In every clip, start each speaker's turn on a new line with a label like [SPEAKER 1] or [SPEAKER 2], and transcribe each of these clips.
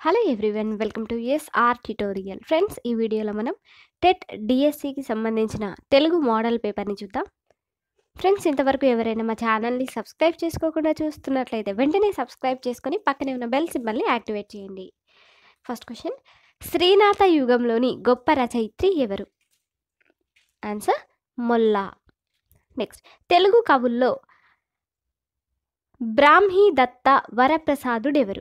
[SPEAKER 1] hello everyone welcome to SR tutorial friends ఈ వీడియోలో మనం టెట్ డిఎస్సికి సంబంధించిన తెలుగు మోడల్ పేపర్ని చూద్దాం ఫ్రెండ్స్ ఇంతవరకు ఎవరైనా మా ఛానల్ని సబ్స్క్రైబ్ చేసుకోకుండా చూస్తున్నట్లయితే వెంటనే సబ్స్క్రైబ్ చేసుకొని పక్కనే ఉన్న బెల్ సింబల్ని యాక్టివేట్ చేయండి ఫస్ట్ క్వశ్చన్ శ్రీనాథ యుగంలోని గొప్ప రచయిత్రి ఎవరు ఆన్సర్ మొల్లా నెక్స్ట్ తెలుగు కవుల్లో బ్రాహ్మీ దత్త వరప్రసాదుడెవరు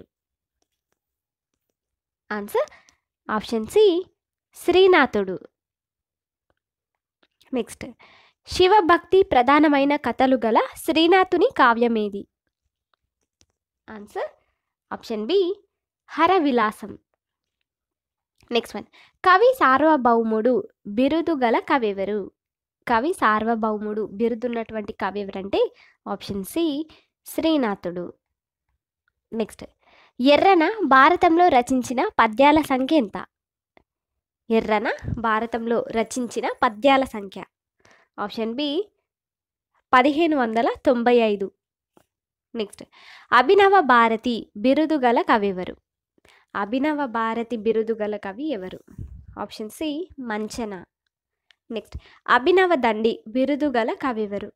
[SPEAKER 1] answer option C Srinathudu next శివభక్తి ప్రధానమైన కథలు గల శ్రీనాథుని కావ్యమేది answer option B Haravilasam next one కవి సార్వభౌముడు బిరుదు గల కవెవరు కవి సార్వభౌముడు బిరుదున్నటువంటి కవి ఎవరంటే option C Srinathudu next Errana భారతంలో రచించిన పద్యాల సంఖ్య ఎంత ఎర్రన భారతంలో రచించిన పద్యాల సంఖ్య ఆప్షన్ బి పదిహేను వందల తొంభై ఐదు నెక్స్ట్ అభినవ భారతి బిరుదు గల కవి ఎవరు అభినవ భారతి బిరుదు గల కవి ఎవరు ఆప్షన్ సి మంచన నెక్స్ట్ అభినవ దండి బిరుదు గల కవి ఎవరు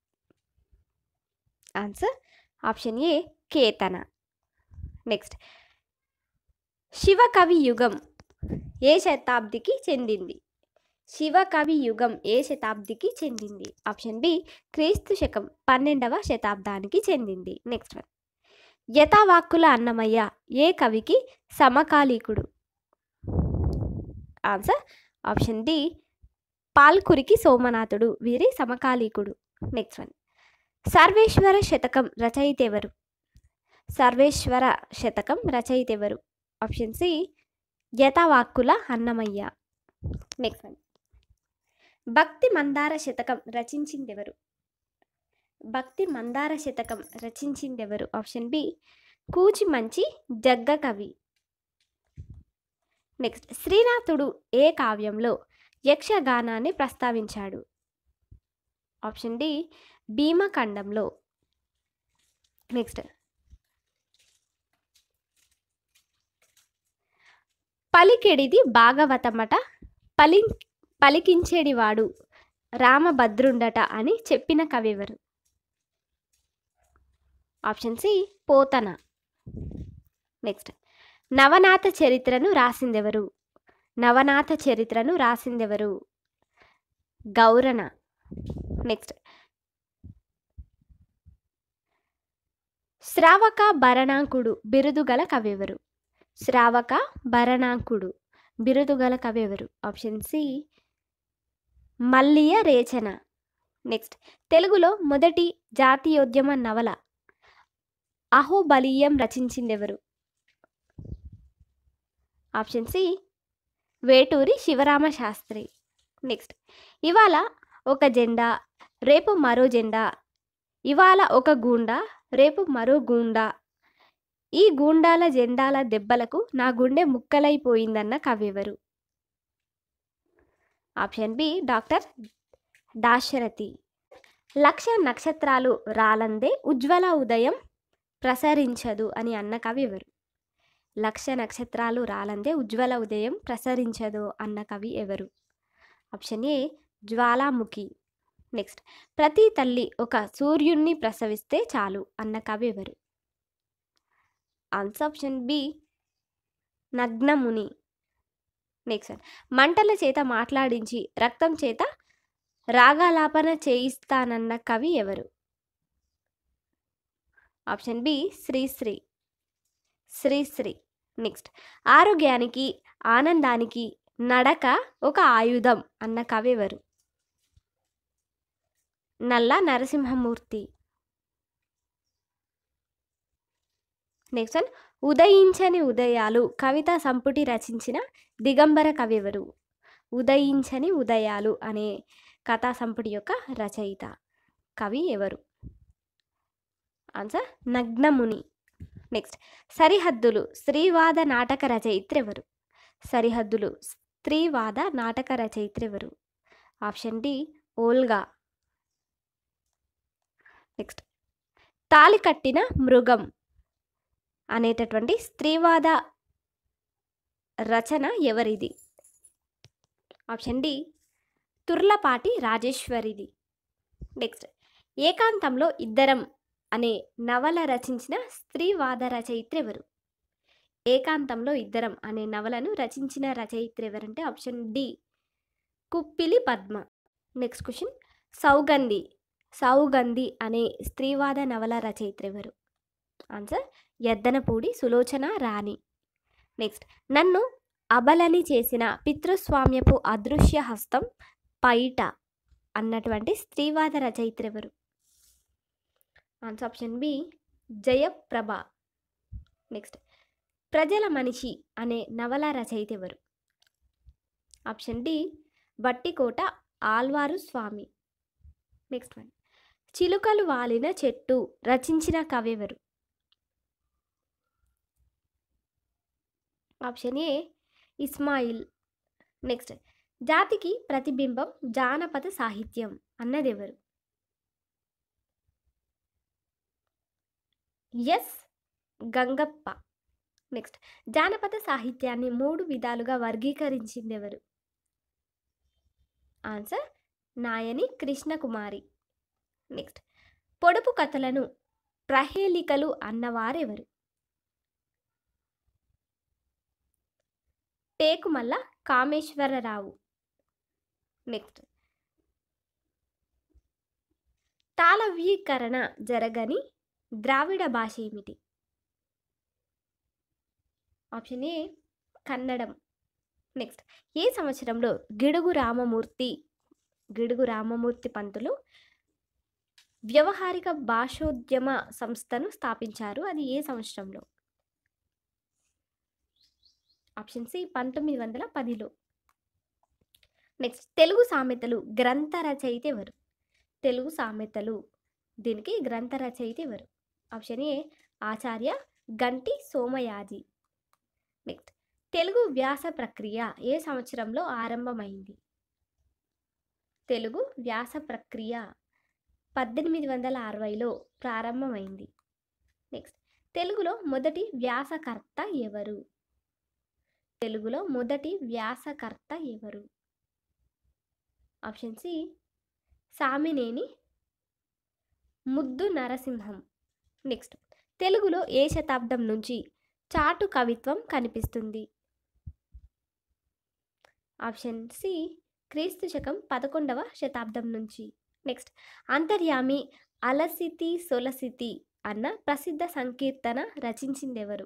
[SPEAKER 1] answer option A Ketana next శివకవి యుగం ఏ శతాబ్దికి చెందింది శివకవి యుగం ఏ శతాబ్దికి చెందింది ఆప్షన్ బి క్రీస్తు శకం పన్నెండవ శతాబ్దానికి చెందింది నెక్స్ట్ వన్ యథావాక్కుల అన్నమయ్య ఏ కవికి సమకాలీకుడు answer option D Palkuriki Somanathudu వీరి సమకాలీకుడు నెక్స్ట్ వన్ సర్వేశ్వర శతకం రచయిత ఎవరు సర్వేశ్వర శతకం రచయిత ఎవరు option C Yathavakkula Annamayya next one భక్తి మందార శతకం రచించిందెవరు భక్తి మందార శతకం రచించిందెవరు ఆప్షన్ బి కూచి మంచి జగ్గ కవి నెక్స్ట్ శ్రీనాథుడు ఏ కావ్యంలో యక్షగానాన్ని ప్రస్తావించాడు ఆప్షన్ డి భీమఖండంలో నెక్స్ట్ పలికెడిది భాగవతమట పలి పలికించేడివాడు రామభద్రుండట అని చెప్పిన కవెవరు ఆప్షన్ సి పోతన నెక్స్ట్ నవనాథ చరిత్రను రాసిందెవరు నవనాథ చరిత్రను రాసిందెవరు గౌరణ నెక్స్ట్ శ్రావక భరణాంకుడు బిరుదుగల కవెవరు శ్రావక భరణాంకుడు బిరుదుగల కవెవరు option C Malliya Rechana next తెలుగులో మొదటి జాతీయోద్యమ నవల అహోబలీయం రచించిందెవరు option C Veturi Sivarama Sastri next ఇవాళ ఒక జెండా రేపు మరో జెండా ఇవాళ ఒక గూండా రేపు మరో గూండా ఈ గూండాల జెండాల దెబ్బలకు నా గుండె ముక్కలైపోయిందన్న కవెవరు ఆప్షన్ బి డాక్టర్ దాశరథి లక్ష నక్షత్రాలు రాలందే ఉజ్వల ఉదయం ప్రసరించదు అని అన్న కవి ఎవరు లక్ష నక్షత్రాలు రాలందే ఉజ్వల ఉదయం ప్రసరించదు అన్న కవి ఎవరు ఆప్షన్ ఏ జ్వాలాముఖి నెక్స్ట్ ప్రతి తల్లి ఒక సూర్యుణ్ణి ప్రసవిస్తే చాలు అన్న కవి ఎవరు answer option B Nagnamuni next మంటల చేత మాట్లాడించి రక్తం చేత రాగాలాపన చేయిస్తానన్న కవి ఎవరు option B Sri Sri Sri Sri next ఆరోగ్యానికి ఆనందానికి నడక ఒక ఆయుధం అన్న కవి ఎవరు నల్ల నరసింహమూర్తి నెక్స్ట్ వన్ ఉదయించని ఉదయాలు కవిత సంపుటి రచించిన దిగంబర కవి ఎవరు ఉదయించని ఉదయాలు అనే కథా సంపుటి యొక్క రచయిత కవి ఎవరు ఆన్సర్ నగ్నముని నెక్స్ట్ సరిహద్దులు స్త్రీవాద నాటక రచయిత్రి ఎవరు సరిహద్దులు స్త్రీవాద నాటక రచయిత్రి ఎవరు ఆప్షన్ డి ఓల్గా నెక్స్ట్ తాలి కట్టిన మృగం అనేటటువంటి స్త్రీవాద రచన ఎవరిది ఆప్షన్ డి తుర్లపాటి రాజేశ్వరిది నెక్స్ట్ ఏకాంతంలో ఇద్దరం అనే నవల రచించిన స్త్రీవాద రచయిత్రి ఎవరు ఏకాంతంలో ఇద్దరం అనే నవలను రచించిన రచయిత్రి ఎవరంటే option D Kuppili Padma next question Saugandhi Saugandhi అనే స్త్రీవాద నవల రచయిత్రి ఎవరు ఆన్సర్ ఎద్దనపూడి సులోచన రాణి నెక్స్ట్ నన్ను అబలని చేసిన పితృస్వామ్యపు అదృశ్య హస్తం పైట అన్నటువంటి స్త్రీవాద రచయిత్రి ఎవరు answer option B Jayaprabha next ప్రజల మనిషి అనే నవల రచయిత ఎవరు option D Vattikota Alwar Swamy next one చిలుకలు వాలిన చెట్టు రచించిన కవి ఎవరు ఆప్షన్ ఏ ఇస్మాయిల్ నెక్స్ట్ జాతికి ప్రతిబింబం జానపద సాహిత్యం అన్నదెవరు ఎస్ గంగప్ప నెక్స్ట్ జానపద సాహిత్యాన్ని మూడు విధాలుగా వర్గీకరించింది ఎవరు ఆన్సర్ నాయని కృష్ణకుమారి నెక్స్ట్ పొడుపు కథలను ప్రహేళికలు అన్నవారెవరు టేకుమల్ల కామేశ్వరరావు నెక్స్ట్ తాళవీకరణ జరగని ద్రావిడ భాష ఏమిటి ఆప్షన్ ఏ కన్నడం నెక్స్ట్ ఏ సంవత్సరంలో గిడుగు రామమూర్తి గిడుగు రామమూర్తి పంతులు వ్యవహారిక భాషోద్యమ సంస్థను స్థాపించారు అది ఏ సంవత్సరంలో ఆప్షన్ సి పంతొమ్మిది వందల పదిలో నెక్స్ట్ తెలుగు సామెతలు గ్రంథ రచయిత ఎవరు తెలుగు సామెతలు దీనికి గ్రంథ రచయిత ఎవరు ఆప్షన్ ఏ ఆచార్య గంటి సోమయాజి నెక్స్ట్ తెలుగు వ్యాస ప్రక్రియ ఏ సంవత్సరంలో ఆరంభమైంది తెలుగు వ్యాస ప్రక్రియ పద్దెనిమిది వందల అరవైలో ప్రారంభమైంది నెక్స్ట్ తెలుగులో మొదటి వ్యాసకర్త ఎవరు తెలుగులో మొదటి వ్యాసకర్త ఎవరు ఆప్షన్ సి సామినేని ముద్దు నరసింహం నెక్స్ట్ తెలుగులో ఏ శతాబ్దం నుంచి చాటు కవిత్వం కనిపిస్తుంది ఆప్షన్ సి క్రీస్తు శకం పదకొండవ శతాబ్దం నుంచి నెక్స్ట్ అంతర్యామి అలసితి సొలసితి అన్న ప్రసిద్ధ సంకీర్తన రచించిందెవరు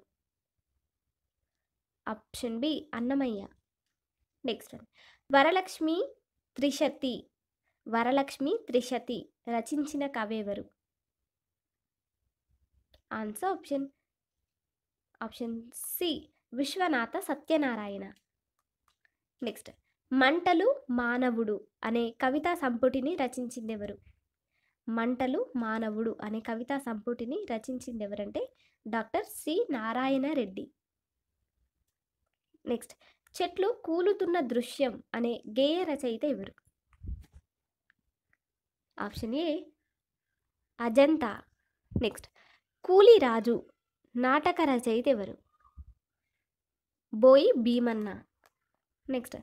[SPEAKER 1] option B Annamayya next one Varalakshmi Trishati Varalakshmi Trishati రచించిన కవెవరు answer option option C Viswanatha Satyanarayana next మంటలు మానవుడు అనే కవితా సంపుటిని రచించిందెవరు మంటలు మానవుడు అనే కవితా సంపుటిని రచించిందెవరంటే doctor C Narayana Reddy next చెట్లు కూలుతున్న దృశ్యం అనే గేయ రచయిత ఎవరు ఆప్షన్ ఏ అజంతా నెక్స్ట్ కూలిరాజు నాటక రచయిత ఎవరు బోయి భీమన్న నెక్స్ట్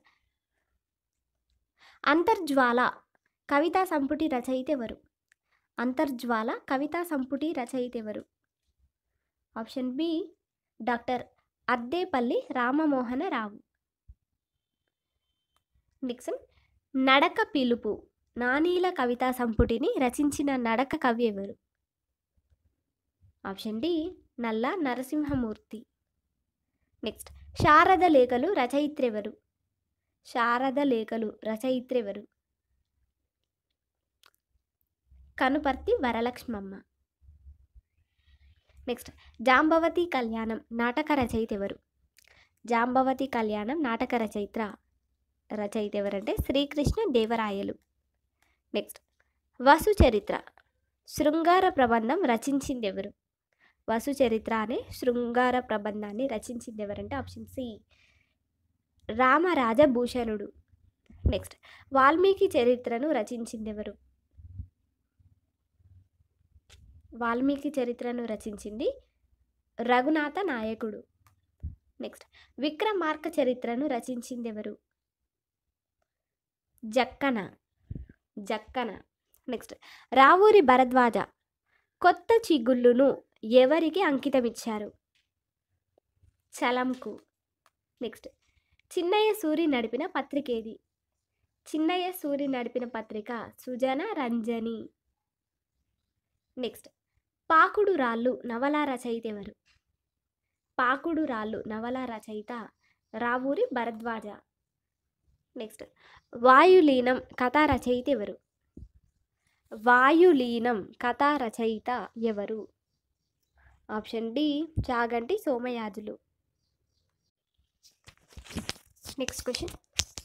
[SPEAKER 1] అంతర్జ్వాల కవితా సంపుటి రచయిత ఎవరు అంతర్జ్వాల కవితా సంపుటి రచయిత ఎవరు option B doctor Addepalli Ramamohana Rao next నడక పిలుపు నానీల కవితా సంపుటిని రచించిన నడక కవి ఎవరు ఆప్షన్ డి నల్ల నరసింహమూర్తి నెక్స్ట్ శారద లేఖలు రచయిత్రెవరు శారద లేఖలు రచయిత్రెవరు కనుపర్తి వరలక్ష్మమ్మ నెక్స్ట్ జాంబవతి కళ్యాణం నాటక రచయిత ఎవరు జాంబవతి కళ్యాణం నాటక రచయిత్ర రచయిత ఎవరంటే శ్రీకృష్ణ దేవరాయలు నెక్స్ట్ వసు చరిత్ర శృంగార ప్రబంధం రచించింది ఎవరు వసు చరిత్ర అనే శృంగార ప్రబంధాన్ని రచించింది ఎవరంటే option C Ramarajabhushanudu next Valmiki చరిత్రను రచించింది ఎవరు వాల్మీకి చరిత్రను రచించింది రఘునాథ నాయకుడు నెక్స్ట్ విక్రమార్క చరిత్రను రచించింది ఎవరు జక్కన జక్కన నెక్స్ట్ రావూరి భరద్వాజ కొత్త చిగుళ్ళును ఎవరికి అంకితమిచ్చారు చలంకు నెక్స్ట్ చిన్నయ్య సూరి నడిపిన పత్రిక ఏది చిన్నయ్య సూరి నడిపిన పత్రిక సుజన రంజని నెక్స్ట్ పాకుడు రాళ్ళు నవల రచయిత ఎవరు పాకుడు రాళ్ళు నవల రచయిత రావూరి భరద్వాజ నెక్స్ట్ వాయులీనం కథా రచయిత ఎవరు వాయులీనం కథా రచయిత ఎవరు option D Chaganti Somayajulu next question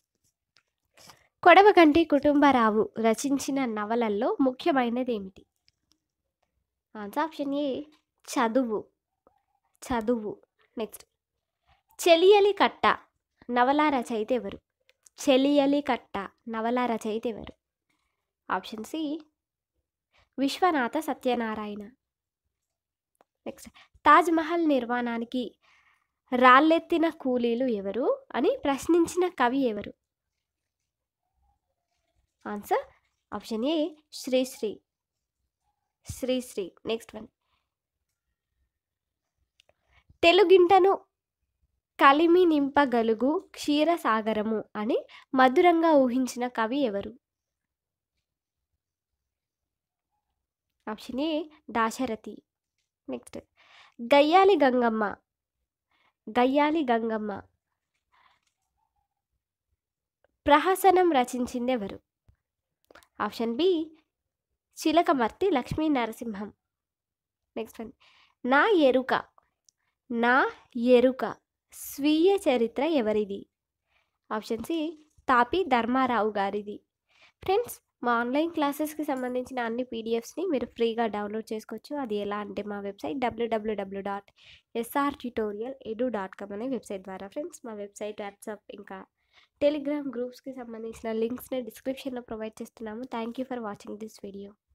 [SPEAKER 1] Kodavakanti Kutumbarao రచించిన నవలల్లో ముఖ్యమైనది ఏమిటి ఆన్సర్ ఆప్షన్ ఏ చదువు చదువు నెక్స్ట్ చెలియలి కట్ట నవల రచయిత ఎవరు చెలియలి కట్ట నవల రచయిత ఎవరు option C Viswanatha Satyanarayana next Taj Mahal నిర్మాణానికి రాళ్ళెత్తిన కూలీలు ఎవరు అని ప్రశ్నించిన కవి ఎవరు answer option A Sri Sri Sri Sri next one తెలుగింటను కలిమి నింపగలుగు క్షీరసాగరము అని మధురంగా ఊహించిన కవి ఎవరు ఆప్షన్ ఏ దాశరథి నెక్స్ట్ గయ్యాలి గంగమ్మ గయ్యాలి గంగమ్మ ప్రహసనం రచించింది ఎవరు option B Chilakamarti Lakshmi Narasimham next one నా ఎరుక నా ఎరుక స్వీయ చరిత్ర ఎవరిది ఆప్షన్ సి తాపి ధర్మారావు గారిది ఫ్రెండ్స్ మా ఆన్లైన్ క్లాసెస్కి సంబంధించిన అన్ని పీడిఎఫ్స్ని మీరు ఫ్రీగా డౌన్లోడ్ చేసుకోవచ్చు అది ఎలా అంటే మా website WWW dot S R tutorial edu dot com అనే వెబ్సైట్ ద్వారా ఫ్రెండ్స్ మా వెబ్సైట్ వాట్సాప్ ఇంకా టెలిగ్రామ్ గ్రూప్స్కి సంబంధించిన లింక్స్ని డిస్క్రిప్షన్లో ప్రొవైడ్ చేస్తున్నాము thank you for watching this video